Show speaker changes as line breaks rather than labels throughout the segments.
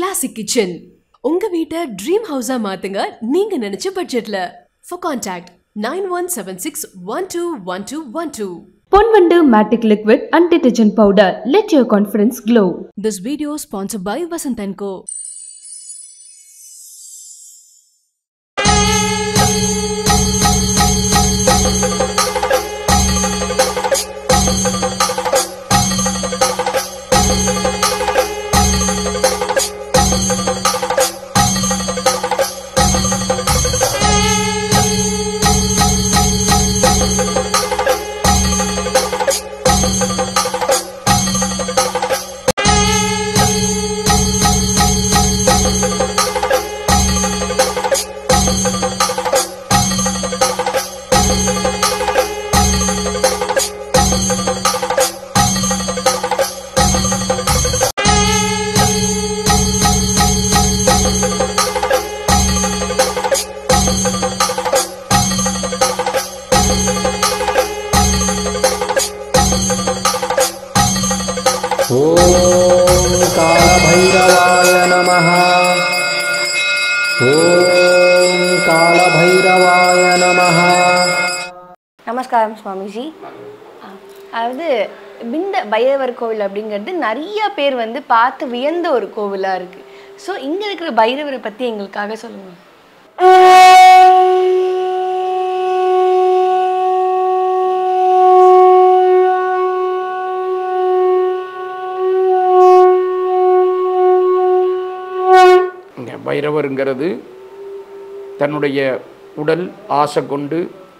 Classic kitchen உங்க வீட்டை dream ஹவுஸா மாத்துங்க நீங்க நினைச்ச பட்ஜெட்ல for contact nine one seven six one two one two one two
Ponvandu matic liquid and detergent powder let your confidence glow
This video sponsored by Vasant & Co.
ॐ कालभैरवाय नमः ॐ कालभैरवाय नमः
நமஸ்காரம் சுவாமிஜி ஆ, அதாவது பிந்த பைரவர் கோவில் அப்படிங்கிறது நிறைய பேர் வந்து பார்த்து வியந்த ஒரு கோவிலாக இருக்குது ஸோ இங்கே இருக்கிற பைரவரை பற்றி எங்களுக்காக சொல்லுங்கள்
இங்கே பைரவருங்கிறது தன்னுடைய உடல் ஆசை கொண்டு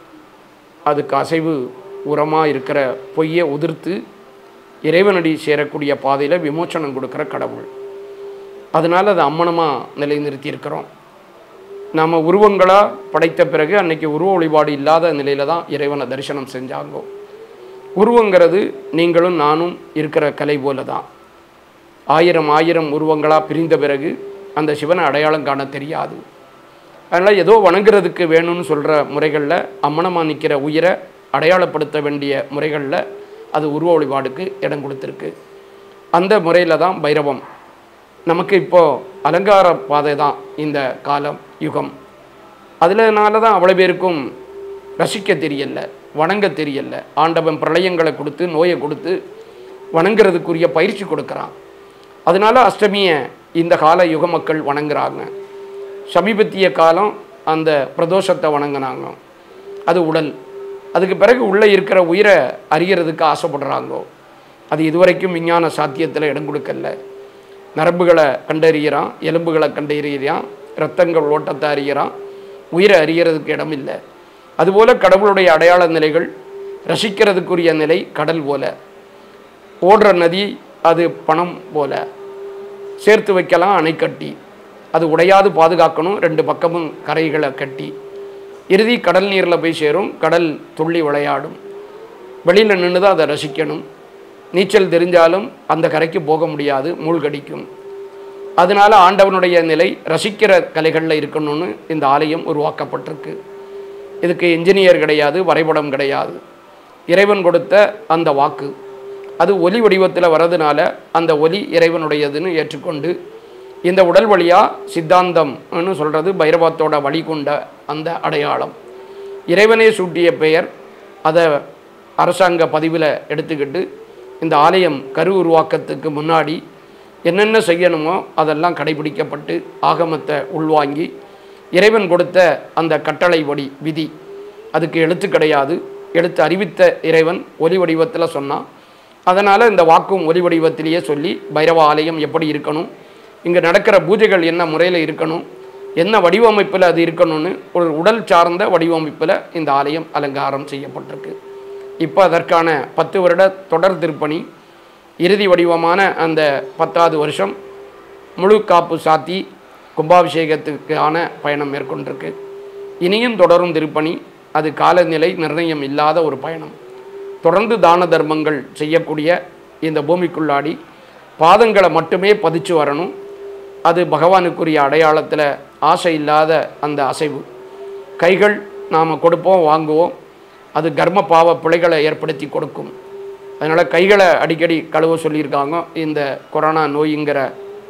அதுக்கு அசைவு உரமாக இருக்கிற பொய்யை உதிர்த்து இறைவனடி சேரக்கூடிய பாதையில் விமோச்சனம் கொடுக்குற கடவுள் அதனால் அதை அம்மனமாக நிலைநிறுத்தியிருக்கிறோம் நாம் உருவங்களாக படைத்த பிறகு அன்னைக்கு உருவ வழிபாடு இல்லாத நிலையில் தான் இறைவனை தரிசனம் செஞ்சாங்கோ உருவங்கிறது நீங்களும் நானும் இருக்கிற கலை போல தான் ஆயிரம் ஆயிரம் உருவங்களாக பிரிந்த பிறகு அந்த சிவனை அடையாளம் காண தெரியாது அதனால் ஏதோ வணங்குறதுக்கு வேணும்னு சொல்கிற முறைகளில் அம்மனமாக நிற்கிற உயிரை அடையாளப்படுத்த வேண்டிய முறைகளில் அது உருவ வழிபாடுக்கு இடம் கொடுத்துருக்கு அந்த முறையில் தான் பைரவம் நமக்கு இப்போது அலங்கார பாதை தான் இந்த காலம் யுகம் அதனால தான் அவ்வளோ பேருக்கும் ரசிக்க தெரியல வணங்க தெரியல ஆண்டவன் பிரளயங்களை கொடுத்து நோயை கொடுத்து வணங்குறதுக்குரிய பயிற்சி கொடுக்குறான் அதனால அஷ்டமியை இந்த கால யுக மக்கள் வணங்குறாங்க சமீபத்திய காலம் அந்த பிரதோஷத்தை வணங்கினாங்க அது உடல் அதுக்கு பிறகு உள்ளே இருக்கிற உயிரை அறியறதுக்கு ஆசைப்படுறாங்கோ அது இதுவரைக்கும் விஞ்ஞான சாத்தியத்தில் இடம் கொடுக்கல நரம்புகளை கண்டறிகிறான் எலும்புகளை கண்டறிகிறான் இரத்தங்கள் ஓட்டத்தை அறிகிறான் உயிரை அறியறதுக்கு இடம் இல்லை அதுபோல் கடவுளுடைய அடையாள நிலைகள் ரசிக்கிறதுக்குரிய நிலை கடல் போல ஓடுற நதி அது பணம் போல சேர்த்து வைக்கலாம் அணை கட்டி அது உடையாது பாதுகாக்கணும் ரெண்டு பக்கமும் கரைகளை கட்டி இறுதி கடல் நீரில் போய் சேரும் கடல் துள்ளி விளையாடும் வெளியில் நின்று தான் அதை ரசிக்கணும் நீச்சல் தெரிஞ்சாலும் அந்த கரைக்கு போக முடியாது மூழ்கடிக்கும் அதனால ஆண்டவனுடைய நிலை ரசிக்கிற கலைகளில் இருக்கணும்னு இந்த ஆலயம் உருவாக்கப்பட்டிருக்கு இதுக்கு இன்ஜினியர் கிடையாது வரைபடம் கிடையாது இறைவன் கொடுத்த அந்த வாக்கு அது ஒலி வடிவத்தில் வரதுனால அந்த ஒலி இறைவனுடையதுன்னு ஏற்றுக்கொண்டு இந்த உடல் வழியாக சித்தாந்தம்னு சொல்கிறது பைரவத்தோட வழி கொண்ட அந்த அடையாளம் இறைவனே சூட்டிய பெயர் அதை அரசாங்க பதிவில் எடுத்துக்கிட்டு இந்த ஆலயம் கரு உருவாக்கத்துக்கு முன்னாடி என்னென்ன செய்யணுமோ அதெல்லாம் கடைபிடிக்கப்பட்டு ஆகமத்தை உள்வாங்கி இறைவன் கொடுத்த அந்த கட்டளை வடி விதி அதுக்கு எழுத்து கிடையாது எழுத்து அறிவித்த இறைவன் ஒலி வடிவத்தில் சொன்னான் அதனால் இந்த வாக்கும் ஒலி வடிவத்திலேயே சொல்லி பைரவ ஆலயம் எப்படி இருக்கணும் இங்கே நடக்கிற பூஜைகள் என்ன முறையில் இருக்கணும் என்ன வடிவமைப்பில் அது இருக்கணும்னு ஒரு உடல் சார்ந்த வடிவமைப்பில் இந்த ஆலயம் அலங்காரம் செய்யப்பட்டிருக்கு இப்போ அதற்கான பத்து வருட தொடர் திருப்பணி இறுதி வடிவமான அந்த பத்தாவது வருஷம் முழு காப்பு சாத்தி கும்பாபிஷேகத்துக்கான பயணம் மேற்கொண்டிருக்கு இனியும் தொடரும் திருப்பணி அது காலநிலை நிர்ணயம் இல்லாத ஒரு பயணம் தொடர்ந்து தான தர்மங்கள் செய்யக்கூடிய இந்த பூமிக்குள்ளாடி பாதங்களை மட்டுமே பதிச்சு வரணும் அது பகவானுக்குரிய அடையாளத்தில் ஆசை இல்லாத அந்த அசைவு கைகள் நாம் கொடுப்போம் வாங்குவோம் அது கர்ம பாவ பிழைகளை ஏற்படுத்தி கொடுக்கும் அதனால் கைகளை அடிக்கடி கழுவ சொல்லியிருக்காங்க இந்த கொரோனா நோய்ங்கிற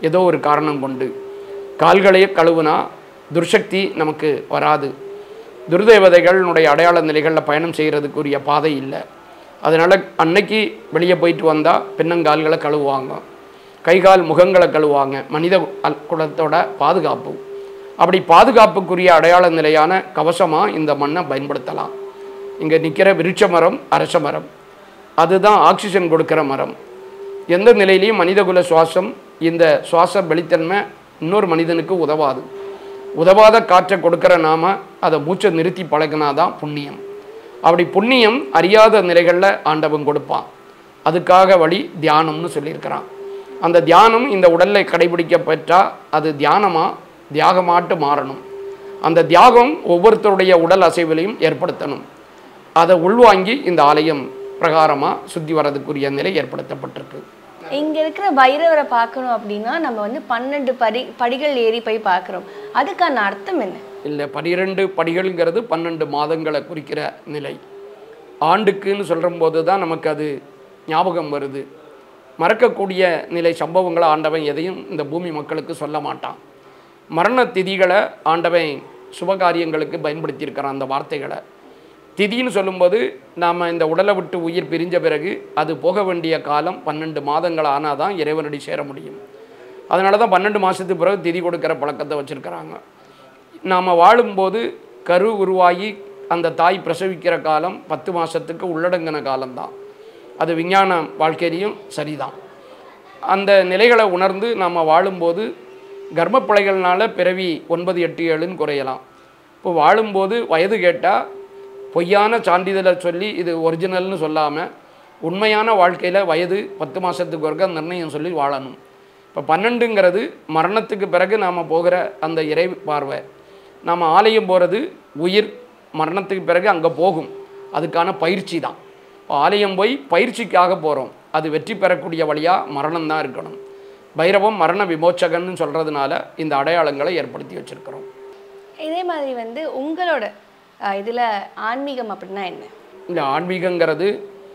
ஏதோ ஒரு காரணம் கொண்டு கால்களையே கழுவுனா துர்சக்தி நமக்கு வராது துர்தேவதைகளினுடைய அடையாள நிலைகளில் பயணம் செய்கிறதுக்குரிய பாதை இல்லை அதனால் அன்னைக்கு வெளியே போயிட்டு வந்தால் பின்னங்கால்களை கழுவுவாங்க கை கால் முகங்களை கழுவுவாங்க மனித அல்- குலத்தோட பாதுகாப்பு அப்படி பாதுகாப்புக்குரிய அடையாள நிலையான கவசமாக இந்த மண்ணை பயன்படுத்தலாம் இங்கே நிற்கிற விருட்ச மரம் அரச மரம் அதுதான் ஆக்சிஜன் கொடுக்கிற மரம் எந்த நிலையிலையும் மனிதகுல சுவாசம் இந்த சுவாச வெளித்தன்மை இன்னொரு மனிதனுக்கு உதவாது உதவாத காற்றை கொடுக்கிற நாம அதை மூச்சை நிறுத்தி பழகினாதான் புண்ணியம் அப்படி புண்ணியம் அறியாத நிலைகளில் ஆண்டவன் கொடுப்பான் அதுக்காக வழி தியானம்னு சொல்லியிருக்கிறான் அந்த தியானம் இந்த உடலில் கடைபிடிக்கப்பட்டா அது தியானமா தியாகமாட்டு மாறணும் அந்த தியாகம் ஒவ்வொருத்தருடைய உடல் அசைவிலையும் ஏற்படுத்தணும் அதை உள்வாங்கி இந்த ஆலயம் பிரகாரமாக சுற்றி வரதுக்குரிய நிலை ஏற்படுத்தப்பட்டிருக்கு
இங்க இருக்கிற பைரவரை பார்க்கணும் அப்படின்னா நம்ம வந்து பன்னெண்டு படி படிகள் ஏறி போய் பார்க்குறோம் அதுக்கான அர்த்தம் என்ன
இல்லை பனிரெண்டு படிகள்ங்கிறது பன்னெண்டு மாதங்களை குறிக்கிற நிலை ஆண்டுக்குன்னு சொல்லும்போது தான் நமக்கு அது ஞாபகம் வருது மறக்கக்கூடிய நிலை சம்பவங்களை ஆண்டவன் எதையும் இந்த பூமி மக்களுக்கு சொல்ல மாட்டான் மரண திதிகளை ஆண்டவன் சுபகாரியங்களுக்கு பயன்படுத்தியிருக்கிறான் அந்த வார்த்தைகளை திதின்னு சொல்லும்போது நாம் இந்த உடலை விட்டு உயிர் பிரிஞ்ச பிறகு அது போக வேண்டிய காலம் பன்னெண்டு மாதங்கள் ஆனால் தான் இறைவனடி சேர முடியும் அதனால தான் பன்னெண்டு மாதத்துக்கு பிறகு திதி கொடுக்குற பழக்கத்தை வச்சுருக்கிறாங்க நாம் வாழும்போது கரு உருவாகி அந்த தாய் பிரசவிக்கிற காலம் பத்து மாதத்துக்கு உள்ளடங்கின காலம்தான் அது விஞ்ஞான வாழ்க்கையிலையும் சரிதான் அந்த நிலைகளை உணர்ந்து நாம் வாழும்போது கர்ப்பப்பிழைகள்னால பிறவி ஒன்பது எட்டு ஏழுன்னு குறையலாம் இப்போ வாழும்போது வயது கேட்டால் பொய்யான சான்றிதழை சொல்லி இது ஒரிஜினல்னு சொல்லாமல் உண்மையான வாழ்க்கையில் வயது பத்து மாதத்துக்கு ஒருக்க நிர்ணயம் சொல்லி வாழணும் இப்போ பன்னெண்டுங்கிறது மரணத்துக்கு பிறகு நாம் போகிற அந்த இறை பார்வை நாம் ஆலயம் போகிறது உயிர் மரணத்துக்கு பிறகு அங்கே போகும் அதுக்கான பயிற்சி தான் இப்போ ஆலயம் போய் பயிற்சிக்காக போகிறோம் அது வெற்றி பெறக்கூடிய வழியாக மரணம் தான் இருக்கணும் பைரவம் மரண விமோச்சகன்னு சொல்கிறதுனால இந்த அடையாளங்களை ஏற்படுத்தி வச்சுருக்கிறோம்
இதே மாதிரி வந்து உங்களோட அஹ், இதுல ஆன்மீகம் அப்படின்னா என்ன
இந்த ஆன்மீகங்கிறது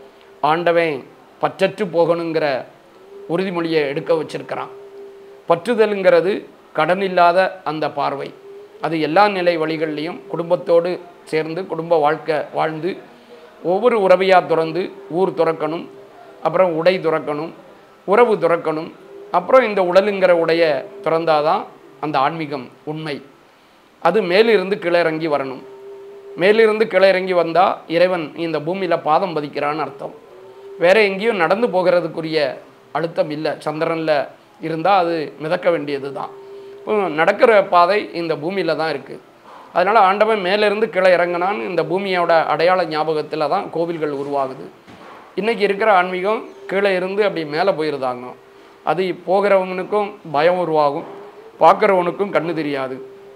ஆண்டவன் பற்றற்று போகணுங்கிற உறுதிமொழியை எடுக்க வச்சிருக்கிறான் பற்றுதலுங்கிறது கடன் இல்லாத அந்த பார்வை அது எல்லா நிலை வழிகள்லையும் குடும்பத்தோடு சேர்ந்து குடும்ப வாழ்க்கை வாழ்ந்து ஒவ்வொரு உறவையாக துறந்து ஊர் துறக்கணும் அப்புறம் உடை துறக்கணும் உறவு துறக்கணும் அப்புறம் இந்த உடலுங்கிற உடைய துறந்தாதான் அந்த ஆன்மீகம் உண்மை அது மேலிருந்து கீழே இறங்கி வரணும் மேலிருந்து கீழே இறங்கி வந்தால் இறைவன் இந்த பூமியில் பாதம் பதிக்கிறான்னு அர்த்தம் வேற எங்கேயும் நடந்து போகிறதுக்குரிய அழுத்தம் இல்லை சந்திரனில் இருந்தால் அது மிதக்க வேண்டியது தான் இப்போ நடக்கிற பாதை இந்த பூமியில் தான் இருக்குது அதனால் ஆண்டவன் மேலிருந்து கீழே இறங்கினான்னு இந்த பூமியோட அடையாள ஞாபகத்தில் தான் கோவில்கள் உருவாகுது இன்றைக்கி இருக்கிற ஆன்மீகம் கீழே இருந்து அப்படி மேலே போயிருந்தாங்க அது போகிறவனுக்கும் பயம் உருவாகும் பார்க்குறவனுக்கும் கண்ணு தெரியாது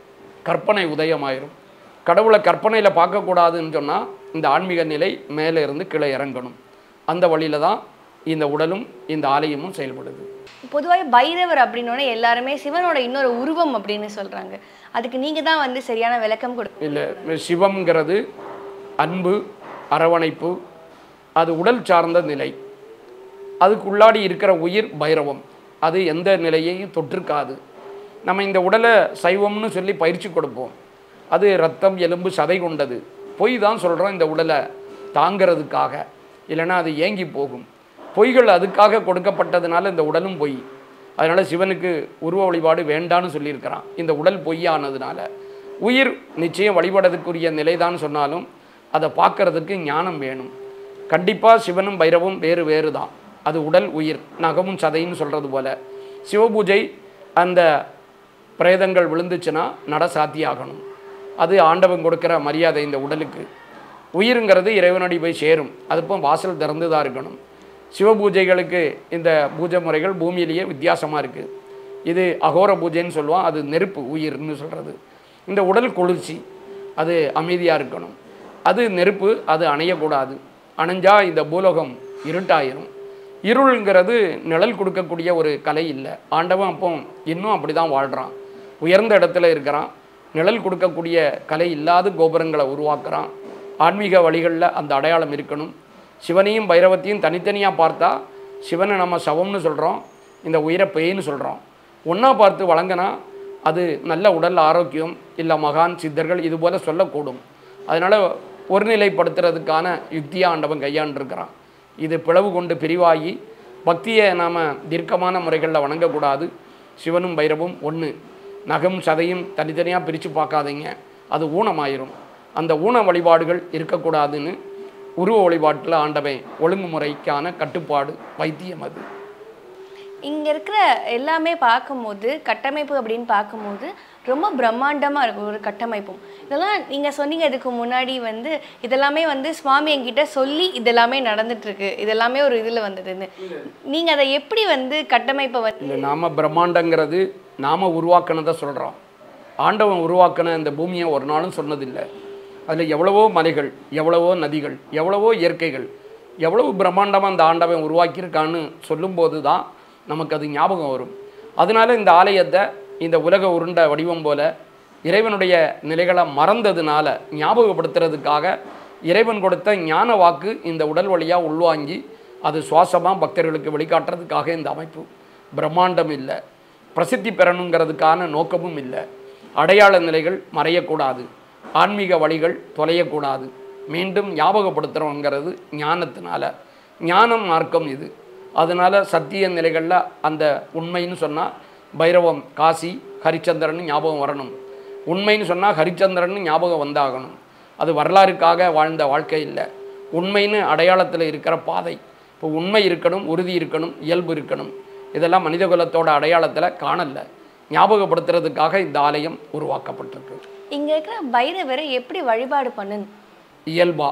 கற்பனை உதயமாயிரும் கடவுளை கற்பனையில் பார்க்கக்கூடாதுன்னு சொன்னால் இந்த ஆன்மீக நிலை மேலே இருந்து கீழே இறங்கணும் அந்த வழியில் தான் இந்த உடலும் இந்த ஆலயமும் செயல்படுது
பொதுவாக பைரவர் அப்படின்னோடனே எல்லாருமே சிவனோட இன்னொரு உருவம் அப்படின்னு சொல்றாங்க அதுக்கு நீங்க தான் வந்து சரியான விளக்கம் கொடு
இல்லை சிவம்ங்கிறது அன்பு அரவணைப்பு அது உடல் சார்ந்த நிலை அதுக்குள்ளாடி இருக்கிற உயிர் பைரவம் அது எந்த நிலையையும் தொற்றிருக்காது நம்ம இந்த உடலை சைவம்னு சொல்லி பயிற்சி கொடுப்போம் அது ரத்தம் எலும்பு சதை கொண்டது பொய் தான் சொல்கிறோம் இந்த உடலை தாங்கிறதுக்காக இல்லைன்னா அது ஏங்கி போகும் பொய்கள் அதுக்காக கொடுக்கப்பட்டதுனால இந்த உடலும் பொய் அதனால் சிவனுக்கு உருவ வழிபாடு வேண்டான்னு சொல்லியிருக்கிறான் இந்த உடல் பொய்யானதுனால உயிர் நிச்சயம் வழிபடுறதுக்குரிய நிலைதான் சொன்னாலும் அதை பார்க்கறதுக்கு ஞானம் வேணும் கண்டிப்பாக சிவனும் பைரவும் வேறு வேறு தான் அது உடல் உயிர் நகமும் சதைன்னு சொல்கிறது போல சிவபூஜை அந்த பிரேதங்கள் விழுந்துச்சுன்னா நட சாத்தியாகணும் அது ஆண்டவன் கொடுக்குற மரியாதை இந்த உடலுக்கு உயிருங்கிறது இறைவனடி போய் சேரும் அதுப்போ வாசல் திறந்து தான் இருக்கணும் சிவபூஜைகளுக்கு இந்த பூஜை முறைகள் பூமியிலேயே வித்தியாசமாக இருக்குது இது அகோர பூஜைன்னு சொல்லுவோம் அது நெருப்பு உயிர்னு சொல்கிறது இந்த உடல் குளிர்ச்சி அது அமைதியாக இருக்கணும் அது நெருப்பு அது அணையக்கூடாது அணைஞ்சா இந்த பூலோகம் இருட்டாயிரும் இருள்ங்கிறது நிழல் கொடுக்கக்கூடிய ஒரு கலை இல்லை ஆண்டவன் அப்போ இன்னும் அப்படி தான் வாழ்கிறான் உயர்ந்த இடத்துல இருக்கிறான் நிழல் கொடுக்கக்கூடிய கலை இல்லாத கோபுரங்களை உருவாக்குறான் ஆன்மீக வழிகளில் அந்த அடையாளம் இருக்கணும் சிவனையும் பைரவத்தையும் தனித்தனியாக பார்த்தா சிவனை நம்ம சவம்னு சொல்கிறோம் இந்த உயிரை பேய்னு சொல்கிறோம் ஒன்றா பார்த்து வழங்கினா அது நல்ல உடல் ஆரோக்கியம் இல்லை மகான் சித்தர்கள் இது போல சொல்லக்கூடும் அதனால் ஒருநிலைப்படுத்துறதுக்கான யுக்தியை ஆண்டவன் கையாண்டிருக்கிறான் இது பிளவு கொண்டு பிரிவாகி பக்தியை நாம் தீர்க்கமான முறைகளில் வணங்கக்கூடாது சிவனும் பைரவும் ஒன்று நகம் சதையும் தனித்தனியாக பிரித்து பார்க்காதீங்க அது ஊனமாயிரும் அந்த ஊன வழிபாடுகள் இருக்கக்கூடாதுன்னு உருவ வழிபாட்டில் ஆண்டவன் ஒழுங்குமுறைக்கான கட்டுப்பாடு வைத்தியம் அது
இங்கே இருக்கிற எல்லாமே பார்க்கும்போது கட்டமைப்பு அப்படின்னு பார்க்கும்போது ரொம்ப பிரம்மாண்டமாக இருக்கும் ஒரு கட்டமைப்பும் இதெல்லாம் நீங்கள் சொன்னீங்க இதுக்கு முன்னாடி வந்து இதெல்லாமே வந்து சுவாமி என்கிட்ட சொல்லி இதெல்லாமே நடந்துட்டுருக்கு இதெல்லாமே ஒரு இதில் வந்ததுன்னு நீங்கள் அதை எப்படி வந்து கட்டமைப்பை வந்து
இந்த நாம பிரம்மாண்டங்கிறது நாம உருவாக்கினதை சொல்கிறோம் ஆண்டவன் உருவாக்கின இந்த பூமியை ஒரு நாளும் சொன்னதில்லை அதில் எவ்வளவோ மலைகள் எவ்வளவோ நதிகள் எவ்வளவோ இயற்கைகள் எவ்வளவு பிரம்மாண்டமாக அந்த ஆண்டவன் உருவாக்கியிருக்கான்னு சொல்லும்போது தான் நமக்கு அது ஞாபகம் வரும் அதனால இந்த ஆலயத்தை இந்த உலக உருண்ட வடிவம் போல இறைவனுடைய நிலைகளை மறந்ததுனால ஞாபகப்படுத்துறதுக்காக இறைவன் கொடுத்த ஞான வாக்கு இந்த உடல் வழியாக உள்வாங்கி அது சுவாசமாக பக்தர்களுக்கு வெளிக்காட்டுறதுக்காக இந்த அமைப்பு பிரம்மாண்டம் இல்லை பிரசித்தி பெறணுங்கிறதுக்கான நோக்கமும் இல்லை அடையாள நிலைகள் மறையக்கூடாது ஆன்மீக வழிகள் தொலையக்கூடாது மீண்டும் ஞாபகப்படுத்துகிறோங்கிறது ஞானத்தினால ஞானம் மார்க்கம் இது அதனால் சத்திய நிலைகளில் அந்த உண்மைன்னு சொன்னால் பைரவம் காசி ஹரிச்சந்திரன் ஞாபகம் வரணும் உண்மைன்னு சொன்னால் ஹரிச்சந்திரன் ஞாபகம் வந்தாகணும் அது வரலாறுக்காக வாழ்ந்த வாழ்க்கை இல்லை உண்மைன்னு அடையாளத்தில் இருக்கிற பாதை இப்போ உண்மை இருக்கணும் உறுதி இருக்கணும் இயல்பு இருக்கணும் இதெல்லாம் மனிதகுலத்தோட அடையாளத்தில் காணல ஞாபகப்படுத்துறதுக்காக இந்த ஆலயம் உருவாக்கப்பட்டிருக்கு
இங்கே இருக்கிற பைரவரை எப்படி வழிபாடு பண்ணணும்
இயல்பா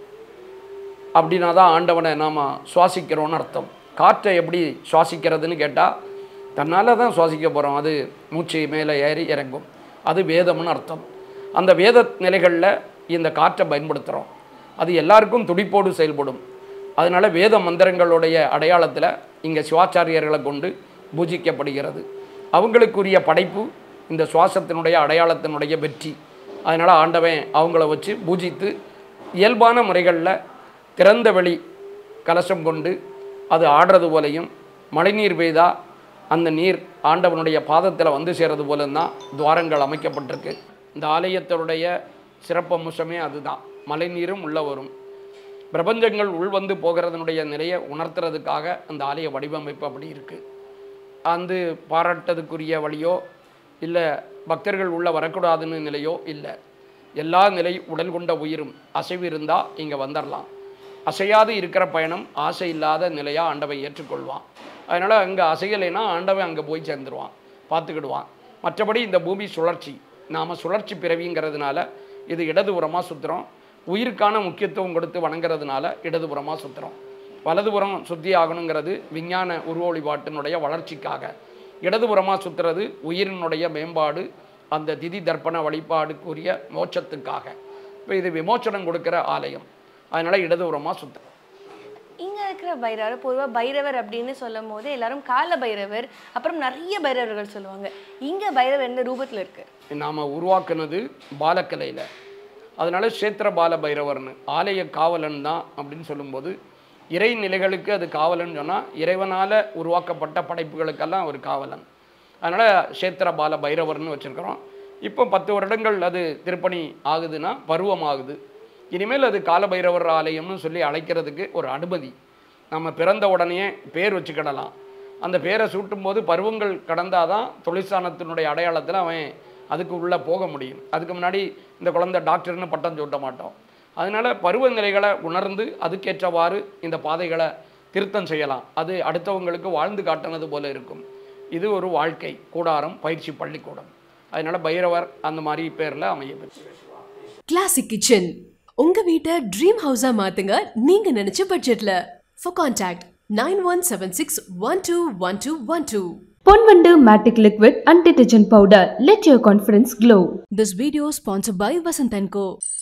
அப்படின்னா தான் ஆண்டவனை நாம் சுவாசிக்கிறோன்னு அர்த்தம் காற்றை எப்படி சுவாசிக்கிறதுன்னு கேட்டால் தன்னால் தான் சுவாசிக்க போகிறோம் அது மூச்சு மேலே ஏறி இறங்கும் அது வேதம்னு அர்த்தம் அந்த வேத நிலைகளில் இந்த காற்றை பயன்படுத்துகிறோம் அது எல்லாருக்கும் துடிப்போடு செயல்படும் அதனால் வேத மந்திரங்களுடைய அடையாளத்தில் இங்கே சிவாச்சாரியர்களை கொண்டு பூஜிக்கப்படுகிறது அவங்களுக்குரிய படைப்பு இந்த சுவாசத்தினுடைய அடையாளத்தினுடைய வெற்றி அதனால் ஆண்டவன் அவங்கள வச்சு பூஜித்து இயல்பான முறைகளில் திறந்த வெளி கலசம் கொண்டு அது ஆடுறது போலையும் மழைநீர் பெய்தா அந்த நீர் ஆண்டவனுடைய பாதத்தில் வந்து சேர்றது போல தான் துவாரங்கள் அமைக்கப்பட்டிருக்கு இந்த ஆலயத்தினுடைய சிறப்பம்சமே அதுதான் மழைநீரும் உள்ள வரும் பிரபஞ்சங்கள் உள்வந்து போகிறதனுடைய நிலையை உணர்த்துறதுக்காக அந்த ஆலய வடிவமைப்பு அப்படி இருக்குது அந்த பாராட்டதுக்குரிய வழியோ இல்லை பக்தர்கள் உள்ள வரக்கூடாதுன்னு நிலையோ இல்லை எல்லா நிலை உடல் கொண்ட உயிரும் அசைவு இருந்தால் இங்கே வந்துடலாம் அசையாது இருக்கிற பயணம் ஆசை இல்லாத நிலையாக ஆண்டவன் ஏற்றுக்கொள்வான் அதனால் அங்கே அசையலைன்னா ஆண்டவன் அங்கே போய் சேர்ந்துருவான் பார்த்துக்கிடுவான் மற்றபடி இந்த பூமி சுழற்சி நாம் சுழற்சி பிறவிங்கிறதுனால இது இடதுபுறமாக சுற்றுறோம் உயிருக்கான முக்கியத்துவம் கொடுத்து வணங்குறதுனால இடதுபுறமாக சுற்றுறோம் வலதுபுறம் சுத்தி ஆகணுங்கிறது விஞ்ஞான உருவ வழிபாட்டினுடைய வளர்ச்சிக்காக இடதுபுறமாக சுற்றுறது உயிரினுடைய மேம்பாடு அந்த திதி தர்ப்பண வழிபாடுக்குரிய மோட்சத்துக்காக இப்போ இது விமோச்சனம் கொடுக்கிற ஆலயம் அதனால் இடதுபுறமாக சுற்றுறோம்
இங்கே இருக்கிற பைரவர் பொதுவாக பைரவர் அப்படின்னு சொல்லும் போது எல்லாரும் கால பைரவர் அப்புறம் நிறைய பைரவர்கள் சொல்லுவாங்க இங்கே பைரவர் எந்த ரூபத்தில் இருக்கு
நாம் உருவாக்குனது பாலக்கலையில் அதனால சேத்திர பால பைரவர்னு ஆலய காவலன் தான் அப்படின்னு சொல்லும்போது இறை நிலைகளுக்கு அது காவலன் சொன்னால் இறைவனால் உருவாக்கப்பட்ட படைப்புகளுக்கெல்லாம் ஒரு காவலன் அதனால் சேத்திர பால பைரவர்னு வச்சுருக்கிறோம் இப்போ பத்து வருடங்கள் அது திருப்பணி ஆகுதுன்னா பருவம் ஆகுது இனிமேல் அது கால பைரவர் ஆலயம்னு சொல்லி அழைக்கிறதுக்கு ஒரு அனுமதி நம்ம பிறந்த உடனே பேர் வச்சுக்கிடலாம் அந்த பேரை சூட்டும்போது பருவங்கள் கடந்தாதான் தொழிற்சானத்தினுடைய அடையாளத்தில் அவன் அதுக்கு உள்ளே போக முடியும் அதுக்கு முன்னாடி இந்த குழந்தை டாக்டர்னு பட்டம் சூட்ட மாட்டோம் அதனால் பருவநிலைகளை உணர்ந்து அதுக்கேற்றவாறு இந்த பாதைகளை திருத்தம் செய்யலாம் அது அடுத்தவங்களுக்கு வாழ்ந்து காட்டினது போல இருக்கும் இது ஒரு வாழ்க்கை கூடாரம் பயிற்சி பள்ளிக்கூடம் அதனால் பைரவர் அந்த மாதிரி பேரில் அமைய பெற்று
கிளாசிக் கிச்சன் உங்க வீட்டை ட்ரீம் ஹவுஸா மாத்துங்க நீங்க நினைச்ச பட்ஜெட்ல for contact nine one seven six one two one two one two
Ponvandu matic liquid and detergent powder let your confidence glow
This video sponsored by Vasant & Co.